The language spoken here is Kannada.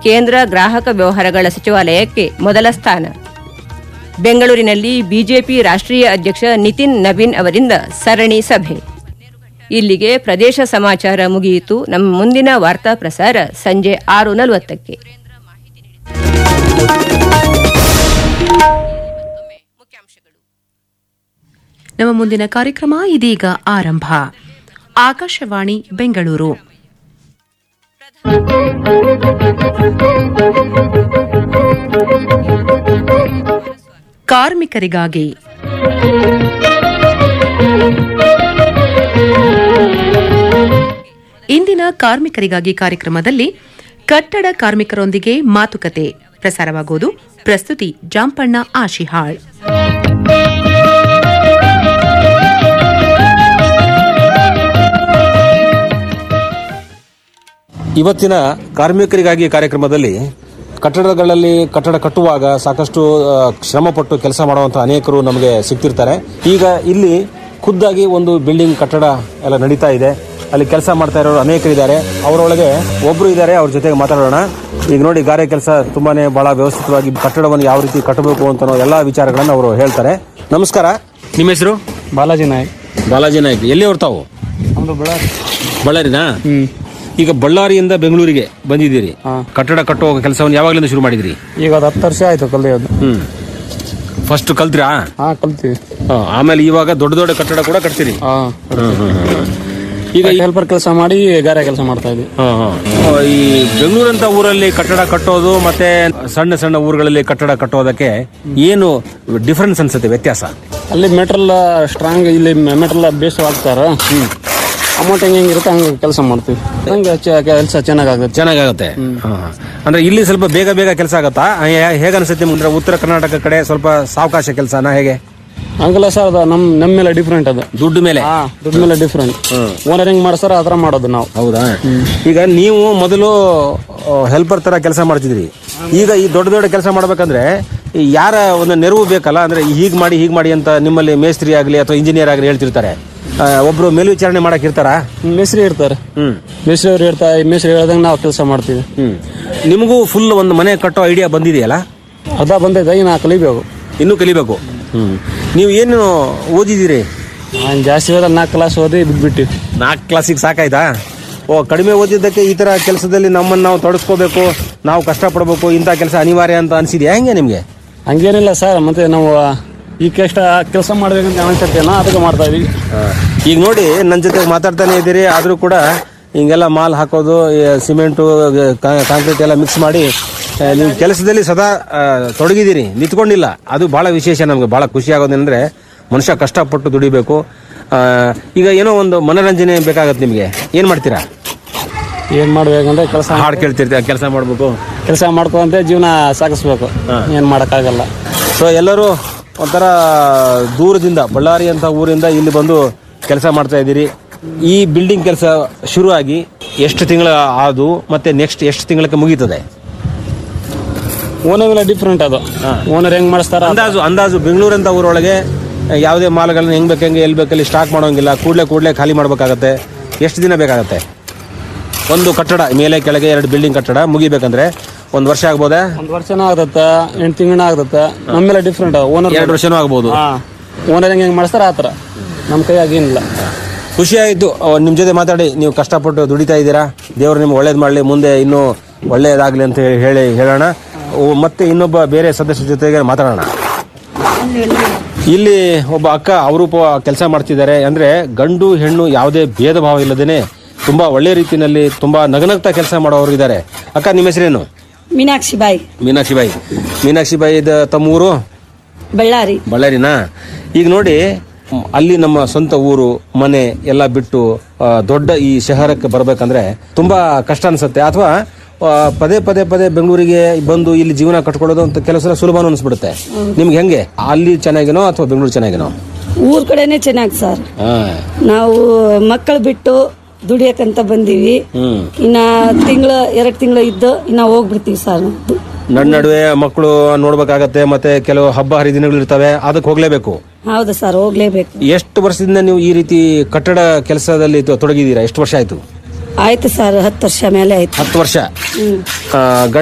ಕೇಂದ್ರ ಗ್ರಾಹಕ ವ್ಯವಹಾರಗಳ ಸಚಿವಾಲಯಕ್ಕೆ ಮೊದಲ ಸ್ಥಾನ ಬೆಂಗಳೂರಿನಲ್ಲಿ ಬಿಜೆಪಿ ರಾಷ್ಟ್ರೀಯ ಅಧ್ಯಕ್ಷ ನಿತಿನ್ ನವೀನ್ ಅವರಿಂದ ಸರಣಿ ಸಭೆ ಇಲ್ಲಿಗೆ ಪ್ರದೇಶ ಸಮಾಚಾರ ಮುಗಿಯಿತು ನಮ್ಮ ಮುಂದಿನ ವಾರ್ತಾ ಪ್ರಸಾರ ಸಂಜೆ ಆರು ನಲವತ್ತಕ್ಕೆ ನಮ್ಮ ಮುಂದಿನ ಕಾರ್ಯಕ್ರಮ ಇದೀಗ ಆರಂಭ ಆಕಾಶವಾಣಿ ಬೆಂಗಳೂರು ಕಾರ್ಮಿಕರಿಗಾಗಿ ಇಂದಿನ ಕಾರ್ಮಿಕರಿಗಾಗಿ ಕಾರ್ಯಕ್ರಮದಲ್ಲಿ ಕಟ್ಟಡ ಕಾರ್ಮಿಕರೊಂದಿಗೆ ಮಾತುಕತೆ ಪ್ರಸಾರವಾಗುವುದು ಪ್ರಸ್ತುತಿ ಜಾಂಪಣ್ಣ ಆಶಿಹಾಳ್ ಇವತ್ತಿನ ಕಾರ್ಮಿಕರಿಗಾಗಿ ಕಾರ್ಯಕ್ರಮದಲ್ಲಿ ಕಟ್ಟಡಗಳಲ್ಲಿ ಕಟ್ಟಡ ಕಟ್ಟುವಾಗ ಸಾಕಷ್ಟು ಆ, ಶ್ರಮಪಟ್ಟು ಕೆಲಸ ಮಾಡುವಂಥ ಅನೇಕರು ನಮಗೆ ಸಿಗ್ತಿರ್ತಾರೆ ಈಗ ಇಲ್ಲಿ ಖುದ್ದಾಗಿ ಒಂದು ಬಿಲ್ಡಿಂಗ್ ಕಟ್ಟಡ ಎಲ್ಲ ನಡೀತಾ ಇದೆ ಅಲ್ಲಿ ಕೆಲಸ ಮಾಡ್ತಾ ಇರೋರು ಅನೇಕರಿದ್ದಾರೆ ಅವರೊಳಗೆ ಒಬ್ರು ಇದ್ದಾರೆ ಅವ್ರ ಜೊತೆಗೆ ಮಾತಾಡೋಣ ಈಗ ನೋಡಿ ಗಾರೆ ಕೆಲಸ ತುಂಬಾನೇ ಬಹಳ ವ್ಯವಸ್ಥಿತವಾಗಿ ಕಟ್ಟಡವನ್ನು ಯಾವ ರೀತಿ ಕಟ್ಟಬೇಕು ಅಂತ ಎಲ್ಲ ವಿಚಾರಗಳನ್ನು ಅವರು ಹೇಳ್ತಾರೆ ನಮಸ್ಕಾರ ನಿಮ್ಮ ಹೆಸರು ಬಾಲಾಜಿ ನಾಯಕ್ ಬಾಲಾಜಿ ನಾಯ್ಕ ಎಲ್ಲಿ ತಾವು ನಮ್ದು ಬಳ್ಳಾರಿ ಬಳ್ಳಾರಿನಾ ಹ್ಮ್ ಈಗ ಬಳ್ಳಾರಿಯಿಂದ ಬೆಂಗಳೂರಿಗೆ ಬಂದಿದ್ದೀರಿ ಕಟ್ಟಡ ಕಟ್ಟುವ ಕೆಲಸವನ್ನು ಯಾವಾಗಲಿಂದ ಶುರು ಮಾಡಿದ್ರಿ ಈಗ ಅದು ಹತ್ತು ವರ್ಷ ಆಯ್ತು ಕಲಿಯೋದು ಹ್ಮ್ ಫಸ್ಟ್ ಕಲ್ತ್ರಾ ಹಾ ಕಲ್ತೀವಿ ಹಾ, ಆಮೇಲೆ ಇವಾಗ ದೊಡ್ಡ ದೊಡ್ಡ ಕಟ್ಟಡ ಕೂಡ ಕಟ್ತೀರಿ ಹಾ ಈಗ ಈ- ಹೆಲ್ಪರ್ ಕೆಲಸ ಮಾಡಿ ಗಾರೆ ಕೆಲಸ ಮಾಡ್ತಾ ಇದ್ವಿ ಹಾ, ಹಾ. ಆ, ಈ ಬೆಂಗಳೂರಂತ ಊರಲ್ಲಿ ಕಟ್ಟಡ ಕಟ್ಟೋದು ಮತ್ತೆ ಸಣ್ಣ ಸಣ್ಣ ಊರುಗಳಲ್ಲಿ ಕಟ್ಟಡ ಕಟ್ಟೋದಕ್ಕೆ ಏನು ಡಿಫರೆನ್ಸ್ ಅನ್ಸುತ್ತೆ ವ್ಯತ್ಯಾಸ ಅಲ್ಲಿ ಮೆಟ್ರಲ್ ಸ್ಟ್ರಾಂಗ್ ಇಲ್ಲಿ ಮೆಟ್ರಲ್ ಬೇಸ್ ಹಾಕ್ತಾರ ಅಮೌಂಟ್ ಹೆಂಗೆ ಹೆಂಗಿರುತ್ತೆ ಹಂಗೆ ಕೆಲಸ ಮಾಡ್ತೀವಿ ಹಂಗೆ ಕೆಲಸ ಚೆನ್ನಾಗಾಗುತ್ತೆ ಚೆನ್ನಾಗಾಗತ್ತೆ ಹಾ, ಹಾ. ಅಂದ್ರೆ ಇಲ್ಲಿ ಸ್ವಲ್ಪ ಬೇಗ ಬೇಗ ಕೆಲಸ ಆಗತ್ತಾ ಹೇ- ಹೇಗೆ ಅನ್ಸುತ್ತೆ ಅಂದ್ರೆ ಉತ್ತರ ಕರ್ನಾಟಕ ಕಡೆ ಸ್ವಲ್ಪ ಸಾವಕಾಶ ಕೆಲಸನ ಹೇಗೆ ಹಂಗಲ್ಲ ಸರ್ ಅದು ನಮ್ ನಮ್ಮ ಮೇಲೆ ಡಿಫ್ರೆಂಟ್ ಅದು ದುಡ್ಡು ಮೇಲೆ ಹಾ ದುಡ್ಡು ಮೇಲೆ ಡಿಫ್ರೆಂಟ್ ಓನರ್ ಹೆಂಗ್ ಮಾಡ್ತಾರ ಆ ಥರ ಮಾಡೋದು ನಾವು ಹೌದಾ ಈಗ ನೀವು ಮೊದಲು ಹೆಲ್ಪರ್ ತರ ಕೆಲಸ ಮಾಡ್ತಿದ್ರಿ ಈಗ ಈ ದೊಡ್ಡ ದೊಡ್ಡ ಕೆಲಸ ಮಾಡ್ಬೇಕಂದ್ರೆ ಈ ಯಾರ ಒಂದು ನೆರವು ಬೇಕಲ್ಲ ಅಂದ್ರೆ ಹೀಗ್ ಮಾಡಿ ಹೀಗ್ ಮಾಡಿ ಅಂತ ನಿಮ್ಮಲ್ಲಿ ಮೇಸ್ತ್ರಿ ಆಗ್ಲಿ ಅಥವಾ ಇಂಜಿನಿಯರ್ ಆಗ್ಲಿ ಹೇಳ್ತಿರ್ತಾರೆ ಆ, ಒಬ್ರು ಮೇಲ್ವಿಚಾರಣೆ ಮಾಡಕ್ ಇರ್ತಾರ ಮೇಸ್ತ್ರಿ ಇರ್ತಾರೆ ಹ್ಮ್ ಮೇಸ್ತ್ರಿ ಅವ್ರು ಇರ್ತಾರೆ ಮೇಸ್ತ್ರಿ ಹೇಳ್ದಂಗೆ ನಾವು ಕೆಲಸ ಮಾಡ್ತೀವಿ ಹ್ಮ್ ನಿಮಗೂ ಫುಲ್ ಒಂದು ಮನೆ ಕಟ್ಟೋ ಐಡಿಯಾ ಬಂದಿದೆಯಲ್ಲ ಅರ್ಧ ಬಂದೈತೆ ನಾ ಕಲಿಬೇಕು ಇನ್ನೂ ಕಲಿಬೇಕು ಹ್ಮ್ ನೀವು ಏನು ಓದಿದಿರಿ ನಾನು ಜಾಸ್ತಿ ಹೋದ್ರೆ ನಾಲ್ಕು ಕ್ಲಾಸ್ ಓದಿ ಬಿಟ್ಬಿಟ್ಟು ನಾಲ್ಕು ಕ್ಲಾಸಿಗೆ ಸಾಕಾಯ್ತಾ ಓ ಕಡಿಮೆ ಓದಿದ್ದಕ್ಕೆ ಈ ತರ ಕೆಲಸದಲ್ಲಿ ನಮ್ಮನ್ನು ನಾವು ತೊಡಸ್ಕೋಬೇಕು ನಾವು ಕಷ್ಟಪಡಬೇಕು ಇಂಥ ಕೆಲಸ ಅನಿವಾರ್ಯ ಅಂತ ಅನ್ಸಿದ್ಯಾ ಹೆಂಗೆ ನಿಮಗೆ ಹಂಗೇನಿಲ್ಲ ಸರ್ ಮತ್ತೆ ನಾವು ಈ ಕಷ್ಟ ಕೆಲಸ ಮಾಡ್ಬೇಕಂತ ಅನಿಸುತ್ತೇನೋ ಅದಕ್ಕೆ ಮಾಡ್ತಾ ಇದೀವಿ ಈಗ ನೋಡಿ ನನ್ನ ಜೊತೆ ಮಾತಾಡ್ತಾನೆ ಇದ್ದೀರಿ ಆದರೂ ಕೂಡ ಹಿಂಗೆಲ್ಲ ಮಾಲ್ ಹಾಕೋದು ಈ ಸಿಮೆಂಟು ಕಾ- ಕಾಂಕ್ರೀಟ್ ಎಲ್ಲ ಮಿಕ್ಸ್ ಮಾಡಿ ಆ, ನೀವು ಕೆಲಸದಲ್ಲಿ ಸದಾ ಆ, ತೊಡಗಿದ್ದೀರಿ ನಿಂತ್ಕೊಂಡಿಲ್ಲ ಅದು ಬಹಳ ವಿಶೇಷ ನಮಗೆ ಬಹಳ ಖುಷಿ ಆಗೋದಂದ್ರೆ ಮನುಷ್ಯ ಕಷ್ಟಪಟ್ಟು ದುಡಿಬೇಕು ಆ, ಈಗ ಏನೋ ಒಂದು ಮನೋರಂಜನೆ ಬೇಕಾಗತ್ತೆ ನಿಮಗೆ ಏನು ಮಾಡ್ತೀರಾ ಏನ್ ಮಾಡ್ಬೇಕಂದ್ರೆ ಕೆಲಸ ಹಾಡು ಕೇಳ್ತಿರ್ತೀರ ಕೆಲಸ ಮಾಡಬೇಕು ಕೆಲಸ ಮಾಡ್ಕೊಂತ ಜೀವನ ಸಾಗಿಸ್ಬೇಕು ಏನ್ ಮಾಡಕ್ಕಾಗಲ್ಲ ಸೊ ಎಲ್ಲರೂ ಒಂಥರ ದೂರದಿಂದ ಬಳ್ಳಾರಿ ಅಂತ ಊರಿಂದ ಇಲ್ಲಿ ಬಂದು ಕೆಲಸ ಮಾಡ್ತಾ ಇದ್ದೀರಿ ಈ ಬಿಲ್ಡಿಂಗ್ ಕೆಲಸ ಶುರುವಾಗಿ ಎಷ್ಟು ತಿಂಗಳ ಆದು ಮತ್ತೆ ನೆಕ್ಸ್ಟ್ ಎಷ್ಟು ತಿಂಗಳಕ್ಕೆ ಮುಗೀತದೆ ಓನರ್ ಮೇಲೆ ಡಿಫ್ರೆಂಟ್ ಅದು ಓನರ್ ಹೆಂಗ್ ಮಾಡಿಸ್ತಾರ ಅಂದಾಜು ಅಂದಾಜು ಬೆಂಗಳೂರಂತ ಊರೊಳಗೆ ಯಾವುದೇ ಮಾಲ್ಗಳನ್ನ ಹೆಂಗ್ ಬೇಕಂಗೆ ಎಲ್ಲಿ ಬೇಕಲ್ಲಿ ಸ್ಟಾಕ್ ಮಾಡೋಂಗಿಲ್ಲ ಕೂಡಲೇ ಕೂಡಲೇ ಖಾಲಿ ಮಾಡ್ಬೇಕಾಗತ್ತೆ ಎಷ್ಟು ದಿನ ಬೇಕಾಗತ್ತೆ ಒಂದು ಕಟ್ಟಡ ಮೇಲೆ ಕೆಳಗೆ ಎರಡು ಬಿಲ್ಡಿಂಗ್ ಕಟ್ಟಡ ಮುಗಿಬೇಕಂದ್ರೆ ಒಂದು ವರ್ಷ ಆಗ್ಬೋದಾ ಒಂದ್ ವರ್ಷನ ಆಗತ್ತ ಎಂಟು ತಿಂಗಳ ಆಗತ್ತ ನಮ್ಮ ಮೇಲೆ ಡಿಫ್ರೆಂಟ್ ಓನರ್ ಎರಡು ವರ್ಷನೂ ಆಗ್ಬೋದು ಹಾ ಓನರ್ ಹೆಂಗ್ ಹೆಂಗ್ ಮಾಡಿಸ್ತಾರ ಆತರ ನಮ್ಮ ಕೈಯಾಗ ಏನಿಲ್ಲ ಖುಷಿ ಆಯಿತು ನಿಮ್ಮ ಜೊತೆ ಮಾತಾಡಿ ನೀವು ಕಷ್ಟಪಟ್ಟು ದುಡಿತಾ ಇದ್ದೀರಾ ದೇವರು ನಿಮ್ಗೆ ಒಳ್ಳೇದು ಮಾಡಲಿ ಮುಂದೆ ಇನ್ನೂ ಒಳ್ಳೆಯದಾಗಲಿ ಅಂತ ಹೇಳಿ ಹೇಳಿ ಹೇಳೋಣ ಓ, ಮತ್ತೆ ಇನ್ನೊಬ್ಬ ಬೇರೆ ಸದಸ್ಯರ ಜೊತೆಗೆ ಮಾತಾಡೋಣ ಇಲ್ಲಿ ಒಬ್ಬ ಅಕ್ಕ ಅಪರೂಪ ಕೆಲಸ ಮಾಡ್ತಿದ್ದಾರೆ ಅಂದ್ರೆ ಗಂಡು ಹೆಣ್ಣು ಯಾವುದೇ ಭೇದ ಭಾವ ಇಲ್ಲದೇನೆ ತುಂಬಾ ಒಳ್ಳೆ ರೀತಿಯಲ್ಲಿ ತುಂಬಾ ನಗನಗ್ತಾ ಕೆಲಸ ಮಾಡೋರು ಇದ್ದಾರೆ ಅಕ್ಕ ನಿಮ್ಮ ಹೆಸರೇನು ಮೀನಾಕ್ಷಿ ಬಾಯಿ ಮೀನಾಕ್ಷಿ ಬಾಯಿ ಮೀನಾಕ್ಷಿ ಬಾಯಿ ತಮ್ಮೂರು ಬಳ್ಳಾರಿ ಬಳ್ಳಾರಿನಾ ಈಗ ನೋಡಿ ಮ್, ಅಲ್ಲಿ ನಮ್ಮ ಸ್ವಂತ ಊರು ಮನೆ ಎಲ್ಲ ಬಿಟ್ಟು ಆ, ದೊಡ್ಡ ಈ ಶಹರಕ್ಕೆ ಬರ್ಬೇಕಂದ್ರೆ ತುಂಬಾ ಕಷ್ಟ ಅನ್ಸುತ್ತೆ ಅಥವಾ ಆ, ಪದೇ ಪದೇ ಪದೇ ಬೆಂಗಳೂರಿಗೆ ಬಂದು ಇಲ್ಲಿ ಜೀವನ ಕಟ್ಕೊಳ್ಳೋದು ಅಂತ ಕೆಲವು ಸಲ ಸುಲಭ ಅನ್ಸ್ಬಿಡುತ್ತೆ ನಿಮ್ಗೆ ಹೆಂಗೆ ಅಲ್ಲಿ ಚೆನ್ನಾಗಿನೋ ಅಥವಾ ಬೆಂಗಳೂರು ಚೆನ್ನಾಗಿನೋ ಊರ್ ಕಡೆನೆ ಚೆನ್ನಾಗಿ ಸರ್ ಹಾ ನಾವು ಮಕ್ಕಳು ಬಿಟ್ಟು ದುಡಿಯಕಂತ ಬಂದೀವಿ ಹ್ಮ್ ಇನ್ನ ತಿಂಗಳ ಎರಡ್ ತಿಂಗಳ ಇದ್ದು ಇನ್ನ ಹೋಗ್ಬಿಡ್ತೀವಿ ಸರ್ ನಡ್ ನಡುವೆ ಮಕ್ಕಳು ನೋಡ್ಬೇಕಾಗತ್ತೆ ಮತ್ತೆ ಕೆಲವು ಹಬ್ಬ ಹರಿದಿನಗಳು ಇರ್ತವೆ ಅದಕ್ಕೆ ಹೋಗ್ಲೇಬೇಕು ಹೌದು ಸರ್ ಹೋಗ್ಲೇಬೇಕು ಎಷ್ಟು ವರ್ಷದಿಂದ ನೀವು ಈ ರೀತಿ ಕಟ್ಟಡ ಕೆಲಸದಲ್ಲಿ ತೊಡಗಿದ್ದೀರಾ ಎಷ್ಟು ವರ್ಷ ಆಯ್ತು ಆಯ್ತು ಸರ್ ಹತ್ತು ವರ್ಷ ಮೇಲೆ ಆಯ್ತು ಹತ್ತು ವರ್ಷ ಹ್ಮ್ ಆ,